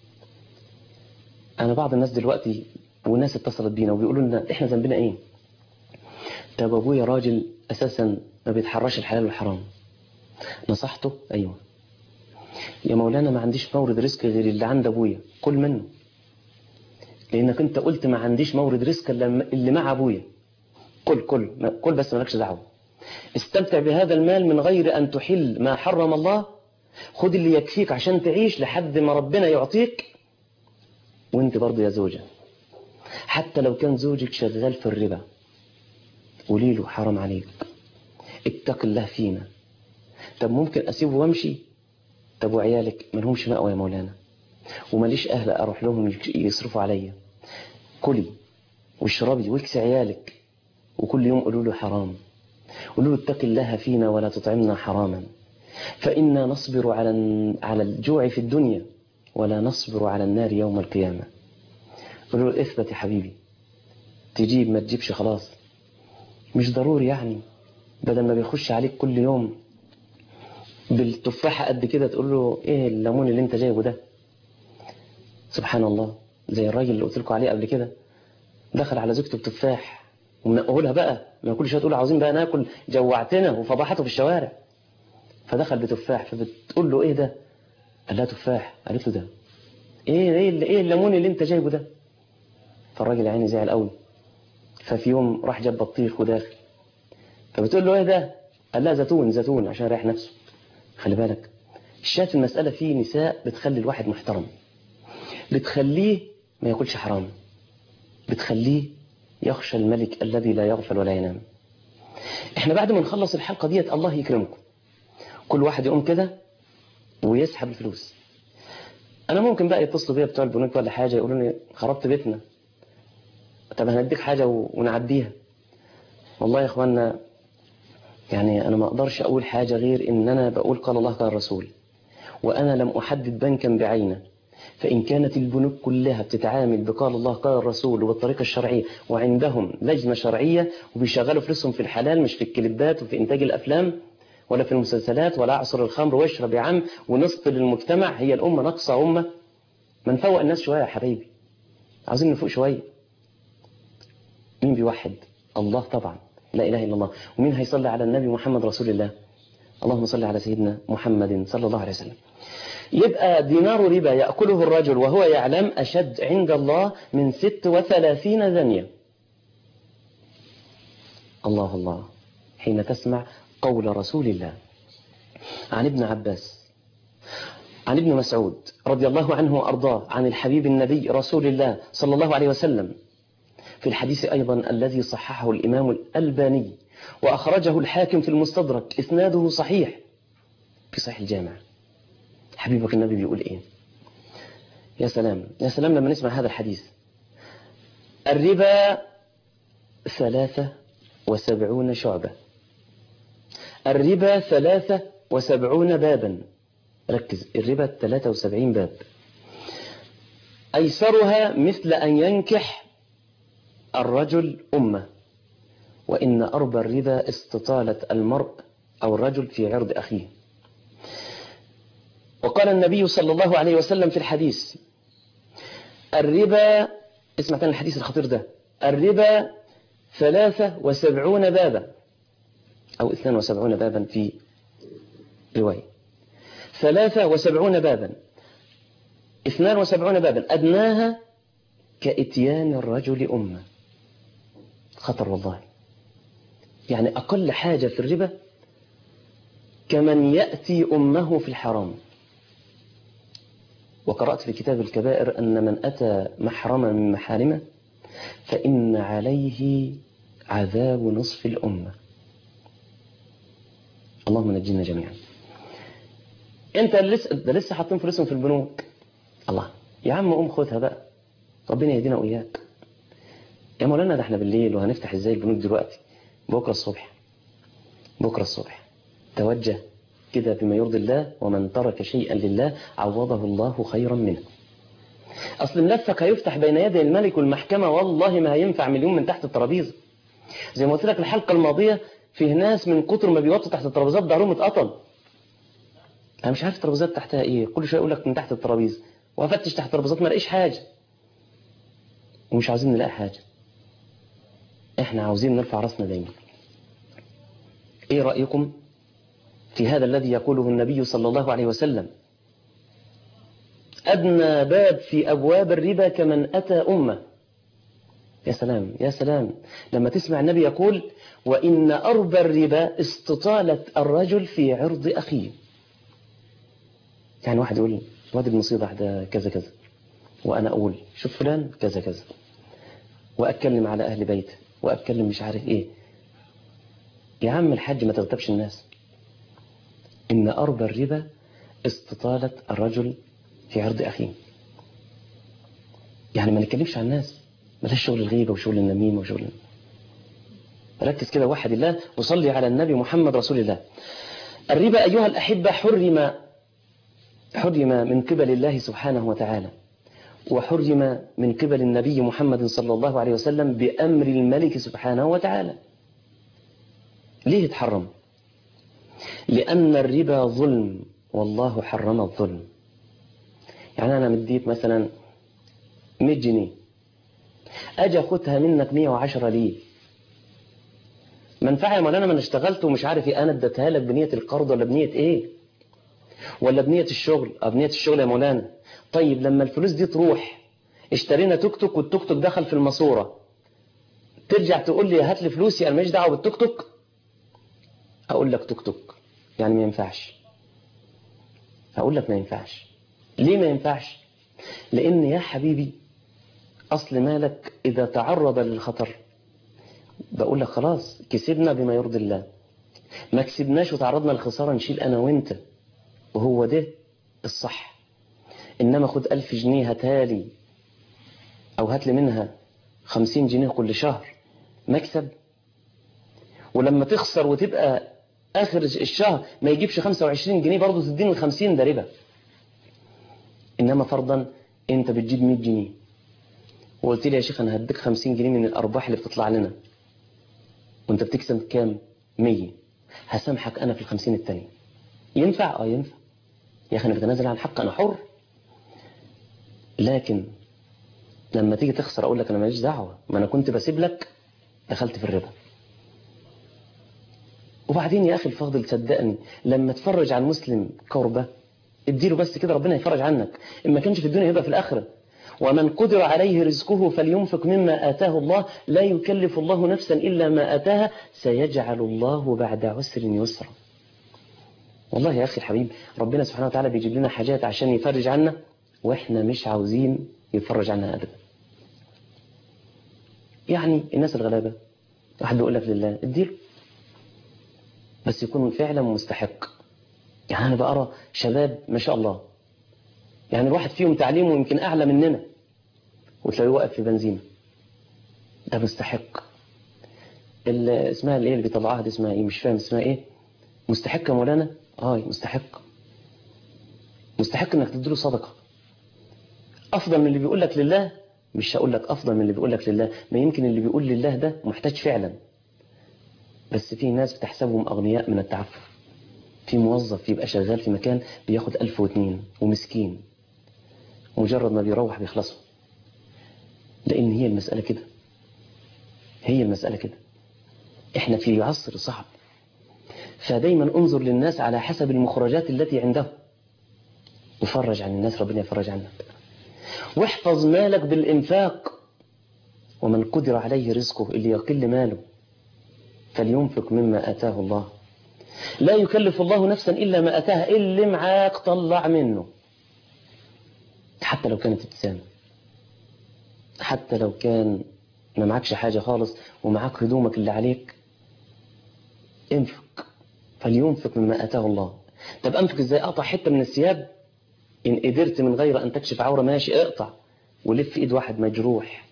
انا بعض الناس دلوقتي والناس اتصلت بينا وبيقولوا لنا احنا ذنبنا ايه طب ابويا راجل اساسا ما بيتحرش الحلال والحرام نصحته ايوه يا مولانا ما عنديش مورد رزق غير اللي عند ابويا كل منه لانك انت قلت ما عنديش مورد رزق الا اللي مع ابويا كل كل كل بس مالكش دعوه استمتع بهذا المال من غير ان تحل ما حرم الله خد اللي يكفيك عشان تعيش لحد ما ربنا يعطيك وانت برضه يا زوجة حتى لو كان زوجك شغال في الربا قولي له حرام عليك اتق الله فينا طب ممكن اسيبه وامشي طب وعيالك ما لهمش مأوى يا مولانا وماليش اهل اروح لهم يصرفوا عليا كلي واشربي واكسي عيالك وكل يوم قولوا له حرام قولوا له اتق الله فينا ولا تطعمنا حراما فإنا نصبر على على الجوع في الدنيا ولا نصبر على النار يوم القيامة قولوا له اثبت يا حبيبي تجيب ما تجيبش خلاص مش ضروري يعني بدل ما بيخش عليك كل يوم بالتفاحة قد كده تقول له ايه الليمون اللي انت جايبه ده سبحان الله زي الراجل اللي قلت لكم عليه قبل كده دخل على زوجته بتفاح ومنقولها بقى ما كل شويه تقول عاوزين بقى ناكل جوعتنا وفضحته في الشوارع فدخل بتفاح فبتقول له ايه ده قال لها تفاح قالت له ده ايه ايه اللي- ايه الليمون اللي انت جايبه ده فالراجل يا عيني زعل قوي ففي يوم راح جاب بطيخ وداخل فبتقول له ايه ده قال لها زيتون زيتون عشان يريح نفسه خلي بالك الشاهد في المسألة في نساء بتخلي الواحد محترم بتخليه ما ياكلش حرام بتخليه يخشى الملك الذي لا يغفل ولا ينام احنا بعد ما نخلص الحلقة ديت الله يكرمكم كل واحد يقوم كده ويسحب الفلوس انا ممكن بقى يتصلوا بيا بتوع البنوك ولا حاجة يقولوا لي خربت بيتنا طب هنديك حاجة و- ونعديها والله يا اخوانا يعني انا ما اقدرش اقول حاجة غير ان انا بقول قال الله قال الرسول وانا لم احدد بنكا بعينه فإن كانت البنوك كلها بتتعامل بقال الله قال الرسول وبالطريقة الشرعية وعندهم لجنة شرعية وبيشغلوا فلوسهم في الحلال مش في الكليبات وفي إنتاج الأفلام ولا في المسلسلات ولا أعصر الخمر واشرب يا عم ونسطل المجتمع هي الأمة ناقصة أمة ما نفوق الناس شوية يا حبايبي عاوزين نفوق شوية مين بيوحد الله طبعا لا إله إلا الله ومين هيصلي على النبي محمد رسول الله اللهم صل على سيدنا محمد صلى الله عليه وسلم يبقى دينار ربا يأكله الرجل وهو يعلم أشد عند الله من ست وثلاثين ذنية الله الله حين تسمع قول رسول الله عن ابن عباس عن ابن مسعود رضي الله عنه وأرضاه عن الحبيب النبي رسول الله صلى الله عليه وسلم في الحديث أيضا الذي صححه الإمام الألباني وأخرجه الحاكم في المستدرك إسناده صحيح في صحيح الجامع حبيبك النبي بيقول إيه يا سلام يا سلام لما نسمع هذا الحديث الربا ثلاثة وسبعون شعبة الربا ثلاثة وسبعون بابا ركز الربا ثلاثة وسبعين باب أيسرها مثل أن ينكح الرجل أمه وإن أربى الربا استطالة المرء أو الرجل في عرض أخيه وقال النبي صلى الله عليه وسلم في الحديث الربا اسمع كان الحديث الخطير ده الربا ثلاثة وسبعون بابا أو اثنان وسبعون بابا في رواية ثلاثة وسبعون بابا اثنان وسبعون بابا أدناها كإتيان الرجل أمه خطر والله يعني أقل حاجة في الربا كمن يأتي أمه في الحرام وقرأت في كتاب الكبائر أن من أتى محرما من محارمه فإن عليه عذاب نصف الأمة اللهم نجينا جميعا انت لسه ده لسه حاطين فلوسهم في البنوك الله يا عم قوم خدها بقى ربنا يهدينا وإياك يا مولانا ده احنا بالليل وهنفتح ازاي البنوك دلوقتي بكره الصبح بكره الصبح توجه كده بما يرضي الله ومن ترك شيئا لله عوضه الله خيرا منه اصل ملفك هيفتح بين يدي الملك والمحكمه والله ما هينفع مليون من تحت الترابيزه زي ما قلت لك الحلقه الماضيه فيه ناس من كتر ما بيوطوا تحت الترابيزات ظهرهم اتقطم انا مش عارف الترابيزات تحتها ايه كل شويه يقول لك من تحت الترابيزه وافتش تحت الترابيزات ما الاقيش حاجه ومش عاوزين نلاقي حاجه احنا عاوزين نرفع راسنا دايما ايه رأيكم في هذا الذي يقوله النبي صلى الله عليه وسلم أدنى باب في أبواب الربا كمن أتى أمة يا سلام يا سلام لما تسمع النبي يقول وإن أربى الربا استطالة الرجل في عرض أخيه يعني واحد يقول واد ابن صيدح ده كذا كذا وأنا أقول شوف فلان كذا كذا وأتكلم على أهل بيته وأتكلم مش عارف إيه يا عم الحاج ما تغتابش الناس إن أربى الربا استطالة الرجل في عرض أخيه يعني ما نتكلمش عن الناس بلاش شغل الغيبة وشغل النميمة وشغل ركز كده وحد الله وصلي على النبي محمد رسول الله الربا أيها الأحبة حرم حرم من قبل الله سبحانه وتعالى وحرم من قبل النبي محمد صلى الله عليه وسلم بأمر الملك سبحانه وتعالى ليه اتحرم لأن الربا ظلم والله حرم الظلم يعني أنا مديك مثلا 100 جنيه أجي أخدها منك 110 ليه منفعة يا مولانا ما انا اشتغلت ومش عارف ايه انا اديتها لك بنية القرض ولا بنية ايه ولا بنية الشغل اه بنية الشغل يا مولانا طيب لما الفلوس دي تروح اشترينا توك توك والتوك توك دخل في الماسورة ترجع تقول لي هات لي فلوسي انا ماليش دعوه بالتوك توك اقول لك توك توك يعني ما ينفعش اقول لك ما ينفعش ليه ما ينفعش لان يا حبيبي اصل مالك اذا تعرض للخطر بقول لك خلاص كسبنا بما يرضي الله ما كسبناش وتعرضنا للخسارة نشيل أنا وأنت وهو ده الصح إنما خد ألف جنيه هاتالي أو هات لي منها خمسين جنيه كل شهر مكسب ولما تخسر وتبقى آخر الشهر ما يجيبش خمسة وعشرين جنيه برضه تديني الخمسين ده ربا إنما فرضا أنت بتجيب مية جنيه وقلت لي يا شيخ أنا هديك خمسين جنيه من الأرباح اللي بتطلع لنا وانت بتكسب كام مية هسامحك انا في الخمسين التانية ينفع اه ينفع يا اخي انا بتنازل عن حق انا حر لكن لما تيجي تخسر اقول لك انا ماليش دعوه ما انا كنت بسيب لك دخلت في الربا وبعدين يا اخي الفاضل صدقني لما تفرج عن مسلم كربه اديله بس كده ربنا يفرج عنك اما كانش في الدنيا يبقى في الاخره ومن قدر عليه رزقه فلينفق مما آتاه الله لا يكلف الله نفسا إلا ما آتاها سيجعل الله بعد عسر يسرا والله يا أخي الحبيب ربنا سبحانه وتعالى بيجيب لنا حاجات عشان يفرج عنا وإحنا مش عاوزين يفرج عنها أبدا يعني الناس الغلابة واحد بيقول لك لله اديله بس يكون فعلا مستحق يعني أنا بقرا شباب ما شاء الله يعني الواحد فيهم تعليمه يمكن أعلى مننا وتلاقيه واقف في بنزينة ده مستحق اسمها الايه اللي بيطلعها دي اسمها ايه مش فاهم اسمها ايه مستحق يا مولانا اه مستحق مستحق انك تديله صدقة افضل من اللي بيقول لك لله مش هقول لك افضل من اللي بيقول لك لله ما يمكن اللي بيقول لله ده محتاج فعلا بس في ناس بتحسبهم اغنياء من التعفف في موظف يبقى شغال في مكان بياخد ألف واتنين ومسكين مجرد ما بيروح بيخلصوا لأن هي المسألة كده هي المسألة كده احنا في عصر صعب فدايما انظر للناس على حسب المخرجات التي عنده وفرج عن الناس ربنا يفرج عنك واحفظ مالك بالإنفاق ومن قدر عليه رزقه اللي يقل ماله فلينفق مما آتاه الله لا يكلف الله نفسا إلا ما أتاها اللي معاك طلع منه حتى لو كانت ابتسامة حتى لو كان ما معكش حاجة خالص ومعاك هدومك اللي عليك انفق فلينفق مما أتاه الله طب أنفق إزاي أقطع حتة من الثياب إن قدرت من غير أن تكشف عورة ماشي اقطع ولف إيد واحد مجروح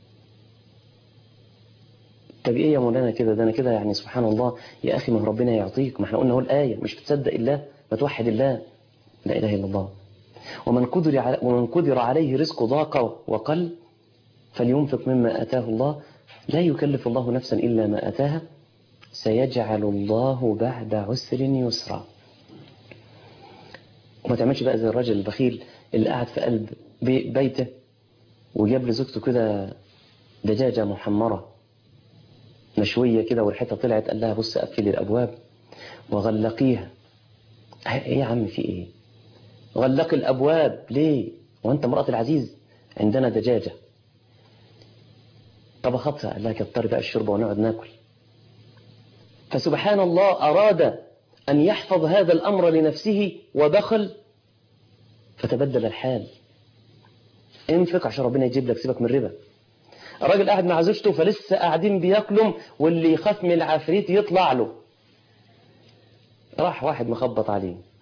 طب ايه يا مولانا كده ده انا كده يعني سبحان الله يا اخي ما ربنا يعطيك ما احنا قلنا هو الايه مش بتصدق الله ما توحد الله لا اله الا الله ومن قدر ومن قدر عليه رزق ضاق وقل فلينفق مما اتاه الله لا يكلف الله نفسا الا ما اتاها سيجعل الله بعد عسر يسرا وما تعملش بقى زي الراجل البخيل اللي قاعد في قلب بيته وجاب لزوجته كده دجاجه محمره مشوية كده والحتة طلعت قال لها بص قفلي الأبواب وغلقيها ايه يا عم في ايه غلق الأبواب ليه وانت امرأة العزيز عندنا دجاجة طبختها قال لها كتري بقى الشوربة ونقعد ناكل فسبحان الله أراد أن يحفظ هذا الأمر لنفسه ودخل فتبدل الحال انفق عشان ربنا يجيب لك سيبك من الربا الراجل قاعد مع زوجته فلسه قاعدين بياكلوا واللي يخاف من العفريت يطلع له راح واحد مخبط عليه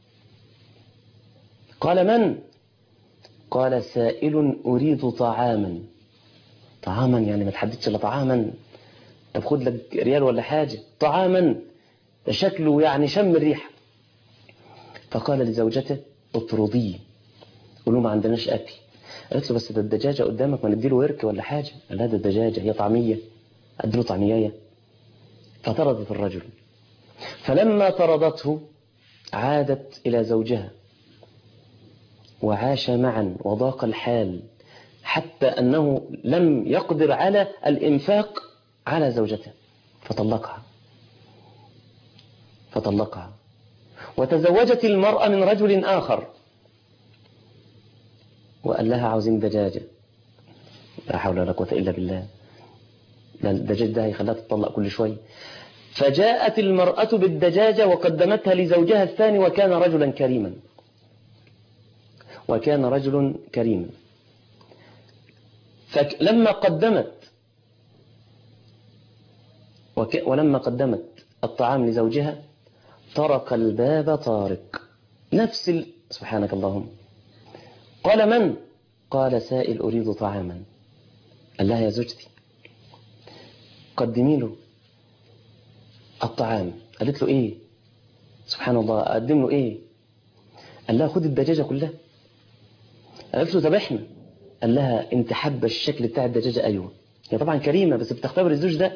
قال من قال سائل أريد طعاما طعاما يعني ما تحددش الا طعاما طب خد لك ريال ولا حاجة طعاما ده شكله يعني شم الريحة فقال لزوجته اطرديه قولوا ما عندناش أكل قالت له بس ده الدجاجة قدامك ما نديله ورك ولا حاجة قال لا ده الدجاجة هي طعمية أديله طعمية فطردت الرجل فلما طردته عادت إلى زوجها وعاش معا وضاق الحال حتى أنه لم يقدر على الإنفاق على زوجته فطلقها فطلقها وتزوجت المرأة من رجل آخر وقال لها عاوزين دجاجة لا حول ولا قوة إلا بالله ده الدجاج ده هيخليها تطلق كل شوي فجاءت المرأة بالدجاجة وقدمتها لزوجها الثاني وكان رجلا كريما وكان رجل كريما فلما قدمت وك ولما قدمت الطعام لزوجها طرق الباب طارق نفس ال... سبحانك اللهم قال من قال سائل أريد طعاما قال لها يا زوجتي قدمي له الطعام قالت له ايه سبحان الله اقدم له ايه قال لها خد الدجاجة كلها قالت له طب احنا قال لها انت حابه الشكل بتاع الدجاجة ايوه هي طبعا كريمة بس بتختبر الزوج ده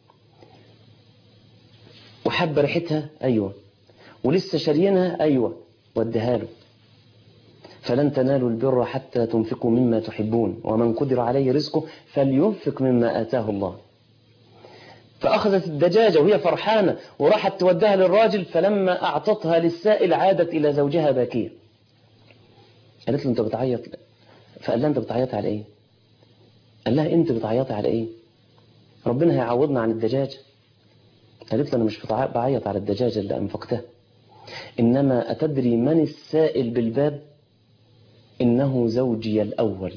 وحابه ريحتها ايوه ولسه شاريينها ايوه وديها له فلن تنالوا البر حتى تنفقوا مما تحبون ومن قدر عليه رزقه فلينفق مما آتاه الله فأخذت الدجاجة وهي فرحانة وراحت تودها للراجل فلما أعطتها للسائل عادت إلى زوجها باكية قالت له أنت بتعيط فقال لها أنت بتعيط على إيه قال لها أنت بتعيطي على إيه ربنا هيعوضنا عن الدجاجة قالت له أنا مش بعيط على الدجاجة اللي أنفقتها إنما أتدري من السائل بالباب إنه زوجي الأول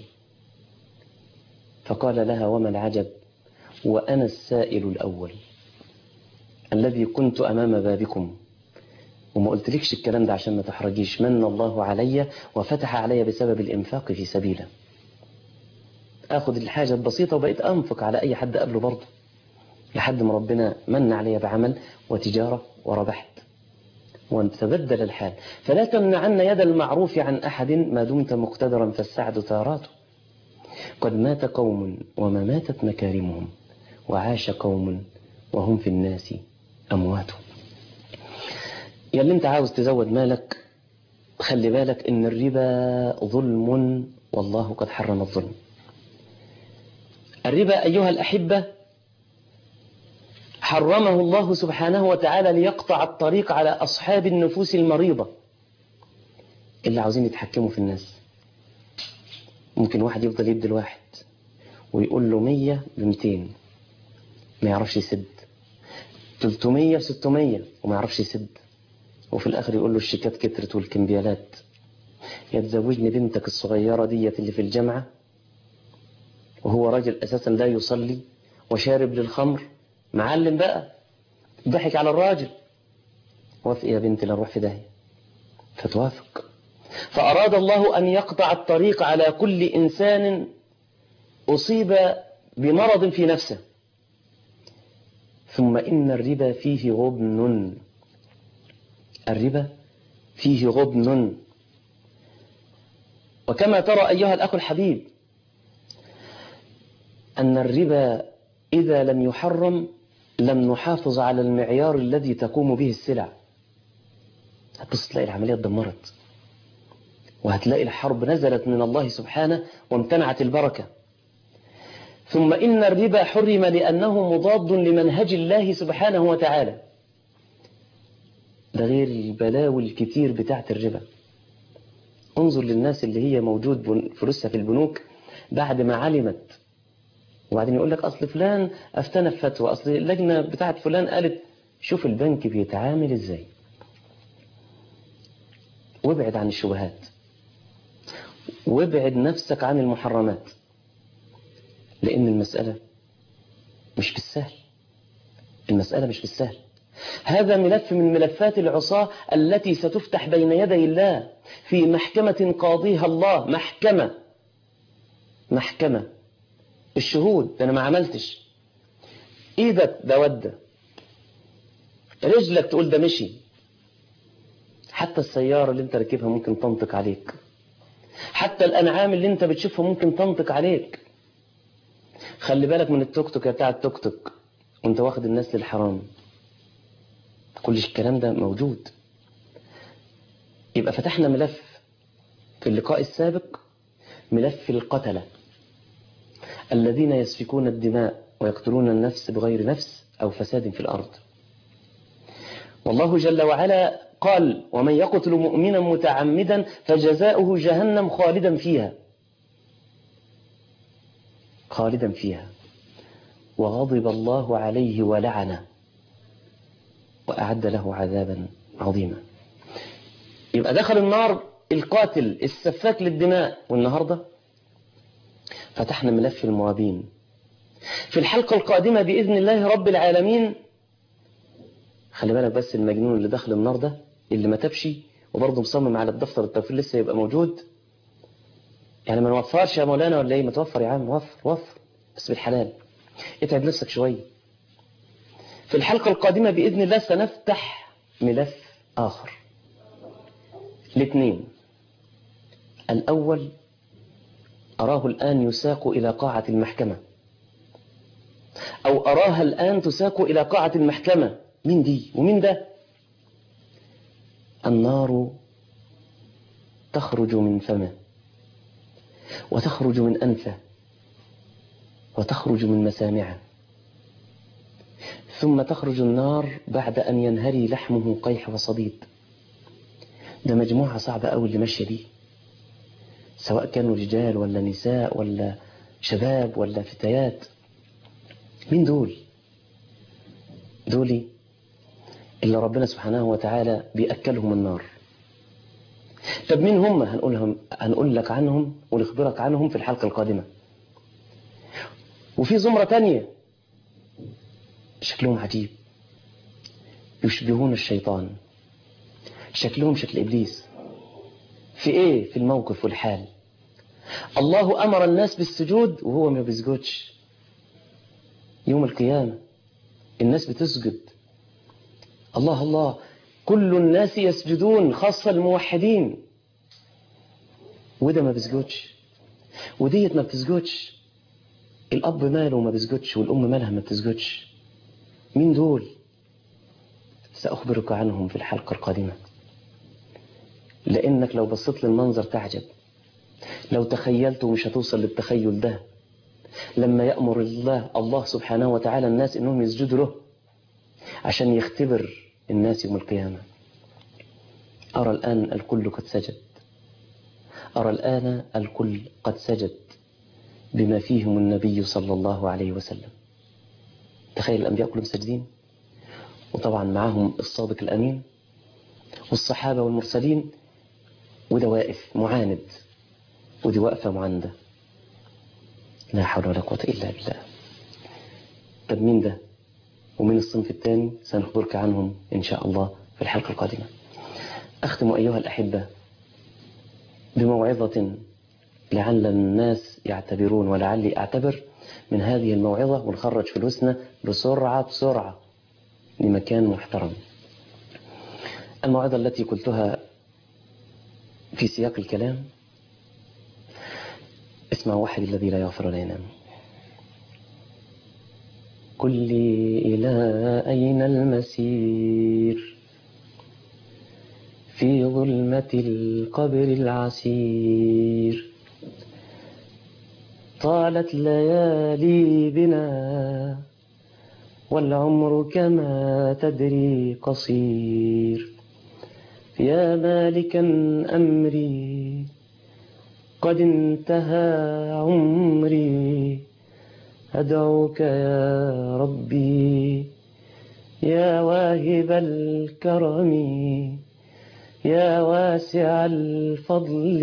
فقال لها وما العجب وأنا السائل الأول الذي كنت أمام بابكم وما قلتلكش الكلام ده عشان ما تحرجيش من الله علي وفتح علي بسبب الإنفاق في سبيله أخذ الحاجة البسيطة وبقيت أنفق على أي حد قبله برضه لحد ما ربنا من علي بعمل وتجارة وربحت وتبدل الحال فلا تمنعن يد المعروف عن أحد ما دمت مقتدرا فالسعد تاراته قد مات قوم وما ماتت مكارمهم وعاش قوم وهم في الناس أموات يا اللي انت عاوز تزود مالك خلي بالك ان الربا ظلم والله قد حرم الظلم الربا أيها الأحبة حرمه الله سبحانه وتعالى ليقطع الطريق على أصحاب النفوس المريضة اللي عاوزين يتحكموا في الناس ممكن واحد يفضل يدي الواحد ويقول له مية بمتين ما يعرفش يسد 300 600 وما يعرفش يسد وفي الآخر يقول له الشيكات كترت والكمبيالات يا تزوجني بنتك الصغيرة ديت اللي في الجامعة وهو راجل أساسا لا يصلي وشارب للخمر معلم بقى ضحك على الراجل وافق يا بنتي لنروح في داهية فتوافق فأراد الله أن يقطع الطريق على كل إنسان أصيب بمرض في نفسه ثم إن الربا فيه غبن الربا فيه غبن وكما ترى أيها الأخ الحبيب أن الربا إذا لم يحرم لم نحافظ على المعيار الذي تقوم به السلع هتبص تلاقي العملية اتدمرت وهتلاقي الحرب نزلت من الله سبحانه وامتنعت البركة ثم إن الربا حرم لأنه مضاد لمنهج الله سبحانه وتعالى ده غير البلاوي الكتير بتاعت الربا انظر للناس اللي هي موجود فلوسها في البنوك بعد ما علمت وبعدين يقول لك أصل فلان أفتنى فتوى أصل اللجنة بتاعت فلان قالت شوف البنك بيتعامل إزاي وابعد عن الشبهات وابعد نفسك عن المحرمات لأن المسألة مش بالسهل المسألة مش بالسهل هذا ملف من ملفات العصاة التي ستفتح بين يدي الله في محكمة قاضيها الله محكمة محكمة الشهود ده أنا ما عملتش إيدك ده ودى رجلك تقول ده مشي حتى السيارة اللي انت راكبها ممكن تنطق عليك حتى الأنعام اللي انت بتشوفها ممكن تنطق عليك خلي بالك من التوك توك بتاع التوك توك وانت واخد الناس للحرام كل الكلام ده موجود يبقى فتحنا ملف في اللقاء السابق ملف القتلة الذين يسفكون الدماء ويقتلون النفس بغير نفس أو فساد في الأرض والله جل وعلا قال ومن يقتل مؤمنا متعمدا فجزاؤه جهنم خالدا فيها خالدا فيها وغضب الله عليه ولعنه وأعد له عذابا عظيما يبقى دخل النار القاتل السفاك للدماء والنهاردة فتحنا ملف المرابين في الحلقة القادمة بإذن الله رب العالمين خلي بالك بس المجنون اللي دخل النار ده اللي ما تبش وبرضه مصمم على الدفتر التوفير لسه يبقى موجود يعني ما نوفرش يا مولانا ولا ايه ما توفر يا عم وفر وفر بس بالحلال اتعب نفسك شوية في الحلقة القادمة بإذن الله سنفتح ملف آخر الاثنين الأول أراه الآن يساق إلى قاعة المحكمة أو أراها الآن تساق إلى قاعة المحكمة مين دي ومين ده النار تخرج من فمه وتخرج من أنفه وتخرج من مسامعه ثم تخرج النار بعد أن ينهري لحمه قيح وصديد ده مجموعة صعبة أوي اللي ماشية دي سواء كانوا رجال ولا نساء ولا شباب ولا فتيات مين دول دول اللي ربنا سبحانه وتعالى بيأكلهم النار طب مين هم هنقولهم هنقول لك عنهم ونخبرك عنهم في الحلقة القادمة وفي زمرة تانية شكلهم عجيب يشبهون الشيطان شكلهم شكل إبليس في إيه في الموقف والحال الله أمر الناس بالسجود وهو ما بيسجدش يوم القيامة الناس بتسجد الله الله كل الناس يسجدون خاصة الموحدين وده ما بيسجدش وديت ما بتسجدش الأب ماله ما بيسجدش والأم مالها ما بتسجدش مين دول سأخبرك عنهم في الحلقة القادمة لأنك لو بصيت للمنظر تعجب لو تخيلت ومش هتوصل للتخيل ده لما يأمر الله الله سبحانه وتعالى الناس إنهم يسجدوا له عشان يختبر الناس يوم القيامة أرى الآن الكل قد سجد أرى الآن الكل قد سجد بما فيهم النبي صلى الله عليه وسلم تخيل الأنبياء كلهم ساجدين وطبعا معهم الصادق الأمين والصحابة والمرسلين وده واقف معاند ودي واقفة معاندة لا حول ولا قوة إلا بالله طب مين ده ومن الصنف الثاني سنخبرك عنهم إن شاء الله في الحلقة القادمة أختم أيها الأحبة بموعظة لعل الناس يعتبرون ولعلي أعتبر من هذه الموعظة ونخرج فلوسنا بسرعة بسرعة لمكان محترم الموعظة التي قلتها في سياق الكلام اسمع واحد الذي لا يغفر ولا ينام قل لي إلى أين المسير في ظلمة القبر العسير طالت ليالي بنا والعمر كما تدري قصير يا مالكا أمري قد انتهى عمري أدعوك يا ربي يا واهب الكرم يا واسع الفضل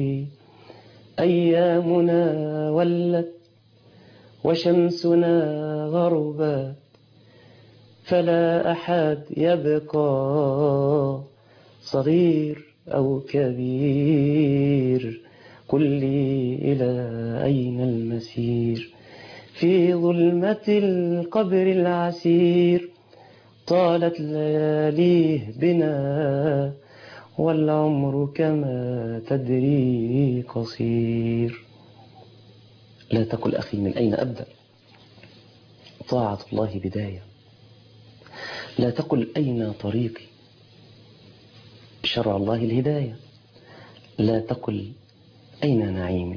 أيامنا ولت وشمسنا غربت فلا أحد يبقى صغير أو كبير قل لي إلى أين المسير في ظلمة القبر العسير طالت لياليه بنا والعمر كما تدري قصير لا تقل أخي من أين أبدأ طاعة الله بداية لا تقل أين طريقي شرع الله الهداية لا تقل أين نعيمي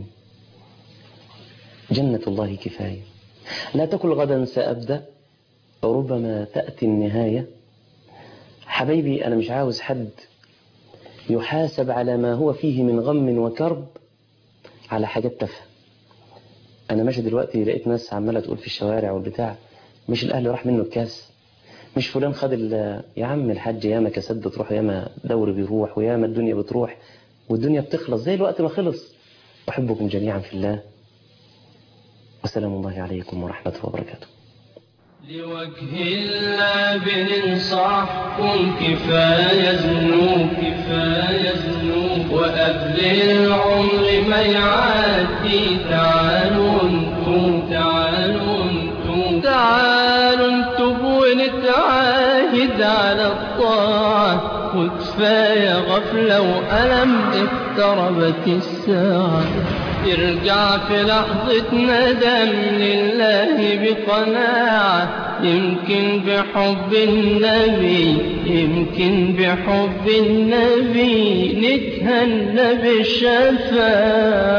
جنة الله كفاية لا تقل غدا سأبدأ ربما تأتي النهاية حبيبي أنا مش عاوز حد يحاسب على ما هو فيه من غم وكرب على حاجات تافهه أنا ماشي دلوقتي لقيت ناس عمالة تقول في الشوارع والبتاع مش الأهل راح منه الكاس مش فلان خد ال- يا عم الحاج ياما كاسات بتروح ياما دوري بيروح وياما الدنيا بتروح والدنيا بتخلص زي الوقت ما خلص أحبكم جميعا في الله وسلام الله عليكم ورحمته وبركاته لوجه الله بننصحكم كفاية ذنوب كفاية ذنوب وقبل العمر ما يعدي تعالوا انتم تعالوا انتم تعالوا انتم ونتعاهد على الطاعة وكفاية غفلة وألم اقتربت الساعة يرجع في لحظة ندم لله بقناعة يمكن بحب النبي يمكن بحب النبي نتهنى بالشفاعة